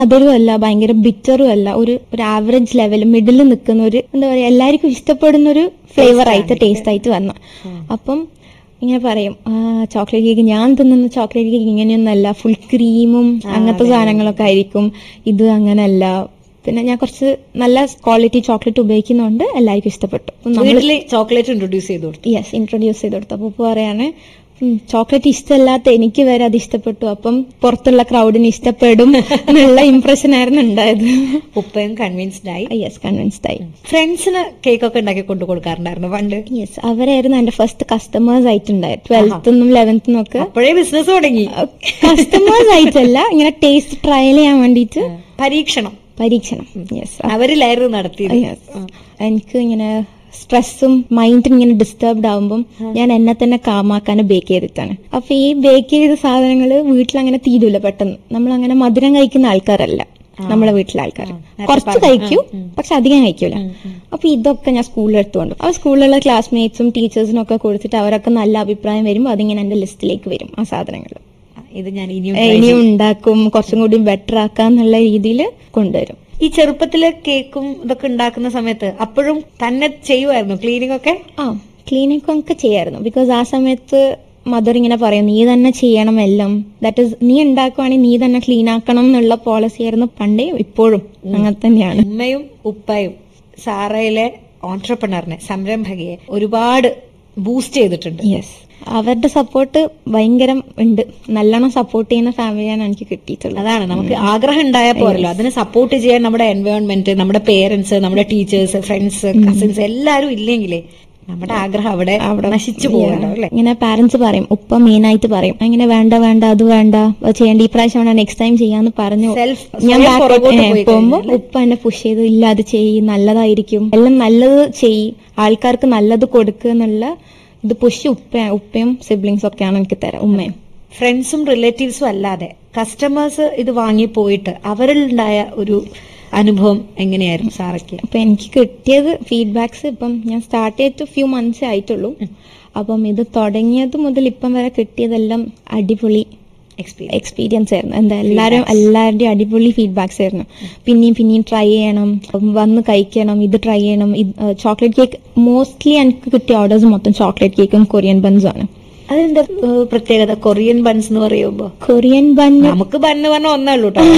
മധുരവും അല്ല ഭയങ്കര ബിറ്ററും അല്ല ഒരു ഒരു ആവറേജ് ലെവൽ മിഡിൽ നിൽക്കുന്ന ഒരു എന്താ പറയാ എല്ലാവർക്കും ഇഷ്ടപ്പെടുന്ന ഒരു ഫ്ലേവർ ആയിട്ട് ടേസ്റ്റ് ആയിട്ട് വന്നു അപ്പം ഇങ്ങനെ പറയും ചോക്ലേറ്റ് കേക്ക് ഞാൻ തിന്നുന്ന ചോക്ലേറ്റ് കേക്ക് ഇങ്ങനെയൊന്നല്ല ഫുൾ ക്രീമും അങ്ങനത്തെ സാധനങ്ങളൊക്കെ ആയിരിക്കും ഇത് അങ്ങനല്ല പിന്നെ ഞാൻ കുറച്ച് നല്ല ക്വാളിറ്റി ചോക്ലേറ്റ് ഉപയോഗിക്കുന്നതുകൊണ്ട് എല്ലാവർക്കും ഇഷ്ടപ്പെട്ടു അപ്പം നമ്മൾ വീട്ടില് ചോക്ലേറ്റ് ഇൻട്രൊഡ്യൂസ് ചെയ്ത് കൊടുത്തു യെസ് ഇൻട്രൊഡ്യൂസ് ചെയ്ത് കൊടുത്തു അപ്പൊ ഉപ്പ പറയാണ് ചോക്ലേറ്റ് ഇഷ്ടമല്ലാത്ത എനിക്ക് വരെ അത് ഇഷ്ടപ്പെട്ടു അപ്പം പുറത്തുള്ള ക്രൗഡിന് ഇഷ്ടപ്പെടും എന്നുള്ള ഇംപ്രഷൻ ആയിരുന്നു ഉണ്ടായത് ഉപ്പയും കൺവിൻസ്ഡ് ആയി യെസ് കൺവിൻസ്ഡ് ആയി ഫ്രണ്ട്സിന് കേക്ക് ഒക്കെ ഉണ്ടാക്കി കൊണ്ടു കൊടുക്കാറുണ്ടായിരുന്നു പണ്ട് യെസ് അവരായിരുന്നു എന്റെ ഫസ്റ്റ് കസ്റ്റമേഴ്സ് ആയിട്ടുണ്ടായത് ട്വൽത്തും ലെവൻത്തും ഒക്കെ അപ്പോഴേ ബിസിനസ് തുടങ്ങി കസ്റ്റമേഴ്സ് ആയിട്ടല്ല ഇങ്ങനെ ടേസ്റ്റ് ട്രയൽ ചെയ്യാൻ വേണ്ടിയിട്ട് പരീക്ഷണം പരീക്ഷണം യെസ് അവരിലായിരുന്നു നടത്തിയത് യെസ് എനിക്ക് ഇങ്ങനെ സ്ട്രെസ്സും മൈൻഡും ഇങ്ങനെ ഡിസ്റ്റർബ്ഡ് ആവുമ്പം ഞാൻ എന്നെ തന്നെ കാമാക്കാൻ ബേക്ക് ചെയ്തിട്ടാണ് അപ്പൊ ഈ ബേക്ക് ചെയ്ത സാധനങ്ങൾ വീട്ടിൽ അങ്ങനെ തീരൂല പെട്ടെന്ന് നമ്മൾ അങ്ങനെ മധുരം കഴിക്കുന്ന ആൾക്കാരല്ല നമ്മളെ വീട്ടിലെ ആൾക്കാർ കുറച്ച് കഴിക്കും പക്ഷെ അധികം കഴിക്കൂല അപ്പൊ ഇതൊക്കെ ഞാൻ സ്കൂളിൽ എടുത്തുകൊണ്ട് ആ സ്കൂളിലുള്ള ക്ലാസ്മേറ്റ്സും ടീച്ചേഴ്സിനും ഒക്കെ കൊടുത്തിട്ട് അവരൊക്കെ നല്ല അഭിപ്രായം വരുമ്പോൾ അതിങ്ങനെ എന്റെ ലിസ്റ്റിലേക്ക് വരും ആ സാധനങ്ങൾ ഇത് ഞാൻ ഇനിയും ഇനിയും ഉണ്ടാക്കും കുറച്ചും കൂടി ബെറ്റർ ആക്കാന്നുള്ള രീതിയിൽ കൊണ്ടുവരും ഈ ചെറുപ്പത്തിലെ കേക്കും ഇതൊക്കെ ഉണ്ടാക്കുന്ന സമയത്ത് അപ്പോഴും തന്നെ ചെയ്യുമായിരുന്നു ക്ലീനിങ് ഒക്കെ ആ ക്ലീനിക് ഒക്കെ ചെയ്യായിരുന്നു ബിക്കോസ് ആ സമയത്ത് മദർ ഇങ്ങനെ പറയും നീ തന്നെ ചെയ്യണം എല്ലാം ദാറ്റ് ഇസ് നീ ഉണ്ടാക്കുവാണെങ്കിൽ നീ തന്നെ ക്ലീൻ ആക്കണം എന്നുള്ള പോളിസി ആയിരുന്നു പണ്ടേ ഇപ്പോഴും അങ്ങനെ തന്നെയാണ് ഉമ്മയും ഉപ്പയും സാറയിലെ ഓൺട്രപ്രണറിനെ സംരംഭകയെ ഒരുപാട് ബൂസ്റ്റ് ചെയ്തിട്ടുണ്ട് യെസ് അവരുടെ സപ്പോർട്ട് ഭയങ്കരം ഉണ്ട് നല്ലോണം സപ്പോർട്ട് ചെയ്യുന്ന ഫാമിലിയാണ് എനിക്ക് കിട്ടിയിട്ടുള്ളത് അതാണ് നമുക്ക് ആഗ്രഹം ഉണ്ടായാൽ പോരല്ലോ അതിനെ സപ്പോർട്ട് ചെയ്യാൻ നമ്മുടെ എൻവയോൺമെന്റ് നമ്മുടെ പേരൻസ് നമ്മുടെ ടീച്ചേഴ്സ് ഫ്രണ്ട്സ് കസിൻസ് എല്ലാരും ഇല്ലെങ്കിലേ നമ്മുടെ ആഗ്രഹം അവിടെ നശിച്ചു പോകുമല്ലോ അല്ലെ ഇങ്ങനെ പാരന്റ്സ് പറയും ഉപ്പ മെയിൻ ആയിട്ട് പറയും അങ്ങനെ വേണ്ട വേണ്ട അത് വേണ്ട അത് ചെയ്യേണ്ട ഈ പ്രാവശ്യം വേണ്ട നെക്സ്റ്റ് ടൈം ചെയ്യാന്ന് പറഞ്ഞു സെൽഫ് ഞാൻ സ്വയം backward, പുറകോട്ട് ഏ, പോയി പോകുമ്പോ ഉപ്പ എന്നെ പുഷ് ചെയ്ത് ഇല്ല അത് ചെയ്യ് നല്ലതായിരിക്കും എല്ലാം നല്ലത് ചെയ്യ് ആൾക്കാർക്ക് നല്ലത് കൊടുക്കുക എന്നുള്ള ഇത് പുഷ് ഉപ്പ ഉപ്പയും സിബ്ലിങ്സ് ഒക്കെയാണ് എനിക്ക് തരാം ഉമ്മയും ഫ്രണ്ട്സും റിലേറ്റീവ്സും അല്ലാതെ കസ്റ്റമേഴ്സ് ഇത് വാങ്ങി പോയിട്ട് അവരിലുണ്ടായ ഒരു അനുഭവം എങ്ങനെയായിരുന്നു സാറയ്ക്ക് അപ്പൊ എനിക്ക് കിട്ടിയത് ഫീഡ്ബാക്സ് ഇപ്പം ഞാൻ സ്റ്റാർട്ട് ചെയ്തിട്ട് ഫ്യൂ മന്ത്സേ ആയിട്ടുള്ളൂ അപ്പം ഇത് തുടങ്ങിയത് മുതൽ ഇപ്പം വരെ കിട്ടിയതെല്ലാം അടിപൊളി എക്സ്പീരിയൻസ് എക്സ്പീരിയൻസ് ആയിരുന്നു എന്താ എല്ലാവരും എല്ലാവരുടെയും അടിപൊളി ഫീഡ്ബാക്സ് ആയിരുന്നു പിന്നെയും പിന്നെയും ട്രൈ ചെയ്യണം വന്ന് കഴിക്കണം ഇത് ട്രൈ ചെയ്യണം ചോക്ലേറ്റ് കേക്ക് മോസ്റ്റ്ലി എനിക്ക് കിട്ടിയ ഓർഡേഴ്സ് മൊത്തം ചോക്ലേറ്റ് കേക്കും കൊറിയൻ ബൺസും ആണ് അതെന്താ ഏഹ്, പ്രത്യേകത കൊറിയൻ ബൺസ് എന്ന് പറയുമ്പോ കൊറിയൻ ബൺ നമുക്ക് ബണ്ണ് പറഞ്ഞ ഒന്നേ ഉള്ളൂ കേട്ടോ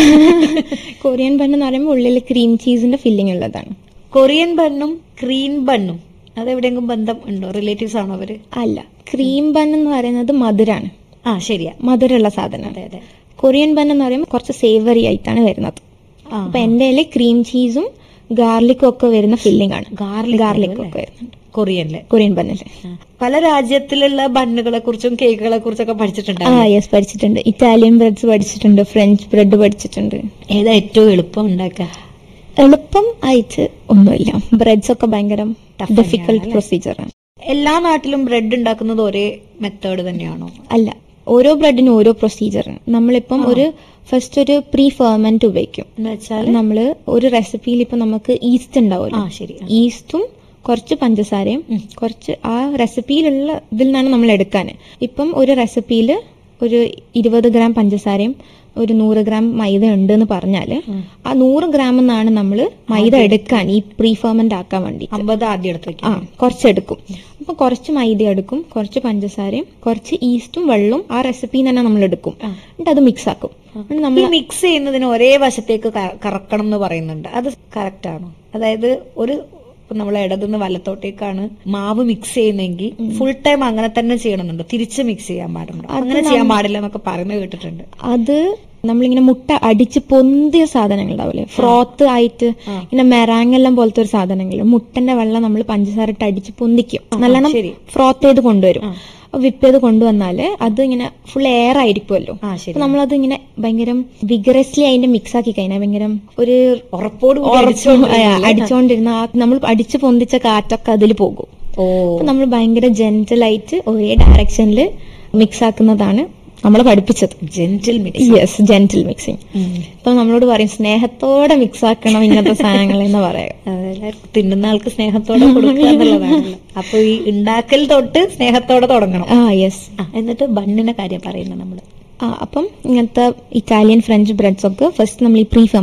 കൊറിയൻ ബൺ എന്ന് പറയുമ്പോൾ ഉള്ളിൽ ക്രീം ചീസിന്റെ ഫില്ലിംഗ് ഉള്ളതാണ് കൊറിയൻ ബണ്ണും ക്രീം ബണ്ണും അതെവിടെയെങ്കിലും ബന്ധം ഉണ്ടോ റിലേറ്റീവ്സ് ആണോ അവര് അല്ല ക്രീം ബൺ എന്ന് പറയുന്നത് മധുരാണ് ആ ശരിയാ മധുരമുള്ള സാധനം അതെ അതെ കൊറിയൻ ബൺ എന്ന് പറയുമ്പോൾ കുറച്ച് സേവറി ആയിട്ടാണ് വരുന്നത് ആ അപ്പൊ എന്റെ കയ്യില് ക്രീം ചീസും ഗാർലിക്കും ഒക്കെ വരുന്ന ഫില്ലിംഗ് ആണ് Garlic ഗാർലിക് അല്ലേ? ഒക്കെ വരുന്നുണ്ട് കൊറിയനില് കൊറിയൻ ബണ്ണില് പല രാജ്യത്തിലുള്ള ബണ്ണുകളെ കുറിച്ചും കേക്കുകളെ കുറിച്ചൊക്കെ ആ പഠിച്ചിട്ടുണ്ട് യെസ് പഠിച്ചിട്ടുണ്ട് ഇറ്റാലിയൻ ബ്രെഡ്സ് പഠിച്ചിട്ടുണ്ട് ഫ്രഞ്ച് ബ്രെഡ് പഠിച്ചിട്ടുണ്ട് ഏതാ ഏറ്റവും എളുപ്പം ഉണ്ടാക്കാൻ എളുപ്പം ആയിട്ട് ഒന്നുമില്ല ബ്രെഡ്സ് ഒക്കെ ഭയങ്കര ഡിഫിക്കൽട്ട് പ്രൊസീജിയർ ആണ് എല്ലാ നാട്ടിലും ബ്രെഡ് ഉണ്ടാക്കുന്നത് ഒരേ മെത്തേഡ് തന്നെയാണോ അല്ല ഓരോ ബ്രെഡിനും ഓരോ പ്രൊസീജിയർ ആണ് നമ്മളിപ്പം ഒരു ഫസ്റ്റ് ഒരു പ്രീ ഫെർമെന്റ് ഉപയോഗിക്കും എന്ന് വെച്ചാൽ നമ്മള് ഒരു റെസിപ്പിയിൽ ഇപ്പൊ നമുക്ക് ഈസ്റ്റ് ആ ഉണ്ടാവുമല്ലോ ശരി ആ. ഈസ്റ്റും കുറച്ച് പഞ്ചസാരയും കുറച്ച് ആ റെസിപ്പിയിലുള്ള ഇതിൽ നിന്നാണ് നമ്മൾ എടുക്കാൻ ഇപ്പം ഒരു റെസിപ്പിയിൽ ഒരു ഇരുപത് ഗ്രാം പഞ്ചസാരയും ഒരു നൂറ് ഗ്രാം മൈദ ഉണ്ട് എന്ന് പറഞ്ഞാല് ആ നൂറ് ഗ്രാം എന്നാണ് നമ്മൾ മൈദ എടുക്കാൻ ഈ പ്രീ ഫെർമെന്റ് ആക്കാൻ വേണ്ടി അമ്പത് ആദ്യം എടുത്ത് വെക്കും ആ കുറച്ചെടുക്കും അപ്പൊ കുറച്ച് മൈദ എടുക്കും കുറച്ച് പഞ്ചസാരയും കുറച്ച് ഈസ്റ്റും വെള്ളവും ആ റെസിപ്പിയിൽ തന്നെ നമ്മൾ എടുക്കും എന്നിട്ട് അത് മിക്സ് ആക്കും എന്നിട്ട് നമ്മൾ ഈ മിക്സ് ചെയ്യുന്നതിന് ഒരേ വശത്തേക്ക് ക- കറക്കണം എന്ന് പറയുന്നുണ്ട് അത് കറക്റ്റ് ആണോ അതായത് ഒരു നമ്മൾ ഇടതുനിന്ന് വലത്തോട്ടേക്കാണ് മാവ് മിക്സ് ചെയ്യുന്നെങ്കിൽ ഫുൾ ടൈം അങ്ങനെ തന്നെ ചെയ്യണമെന്നുണ്ടോ തിരിച്ച് മിക്സ് ചെയ്യാൻ പാടുണ്ടോ അങ്ങനെ ചെയ്യാൻ പാടില്ല എന്നൊക്കെ പറയുന്നത് കേട്ടിട്ടുണ്ട് അത് നമ്മളിങ്ങനെ മുട്ട അടിച്ച് പൊന്തിയ സാധനങ്ങൾ ഉണ്ടാവില്ലേ ഫ്രോത്ത് ആയിട്ട് ഇങ്ങനെ മെറാങ്ങെല്ലാം പോലത്തെ ഒരു സാധനങ്ങൾ മുട്ടന്റെ വെള്ളം നമ്മൾ പഞ്ചസാര ഇട്ട് അടിച്ച് പൊന്തിക്കും നല്ലോണം ശരി. ഫ്രോത്ത് ചെയ്ത് കൊണ്ടുവരും വിപ്പ് ചെയ്ത് കൊണ്ടുവന്നാല് അത് ഇങ്ങനെ ഫുൾ എയർ ആയിരിക്കുമല്ലോ ആ ശരി അപ്പൊ നമ്മളത് ഇങ്ങനെ ഭയങ്കര വിഗറസ്ലി അതിന്റെ മിക്സ് ആക്കി കഴിഞ്ഞാൽ ഭയങ്കര ഒരു ഉറപ്പോട് കൂടി ഉറച്ചു അടിച്ചോണ്ടിരുന്ന ആ നമ്മൾ അടിച്ചു പൊന്തിച്ച കാറ്റൊക്കെ അതിൽ പോകും ഓ അപ്പൊ നമ്മൾ ഭയങ്കര ജെന്റലായിട്ട് ഒരേ ഡയറക്ഷനിൽ മിക്സ് ആക്കുന്നതാണ് നമ്മൾ പഠിപ്പിച്ചത് gentle mix yes gentle mixing അപ്പൊ നമ്മളോട് പറയും സ്നേഹത്തോടെ മിക്സ് ആക്കണം ഇങ്ങനത്തെ സാധനങ്ങൾ എന്ന് പറയാം എല്ലാവർക്കും തിന്നുന്ന ആൾക്ക് സ്നേഹത്തോടെ കൊടുക്കുക എന്നുള്ളതാണല്ലോ അപ്പൊ ഈ ഉണ്ടാക്കൽ തൊട്ട് സ്നേഹത്തോടെ തുടങ്ങണം ആ യെസ് ആ, എന്നിട്ട് ബണ്ണിന്റെ കാര്യം പറയുന്നത് നമ്മള് ആ അപ്പം ഇങ്ങനത്തെ ഇറ്റാലിയൻ ഫ്രഞ്ച് ബ്രെഡ്സ് ഒക്കെ ഫസ്റ്റ് നമ്മൾ ഈ പ്രീ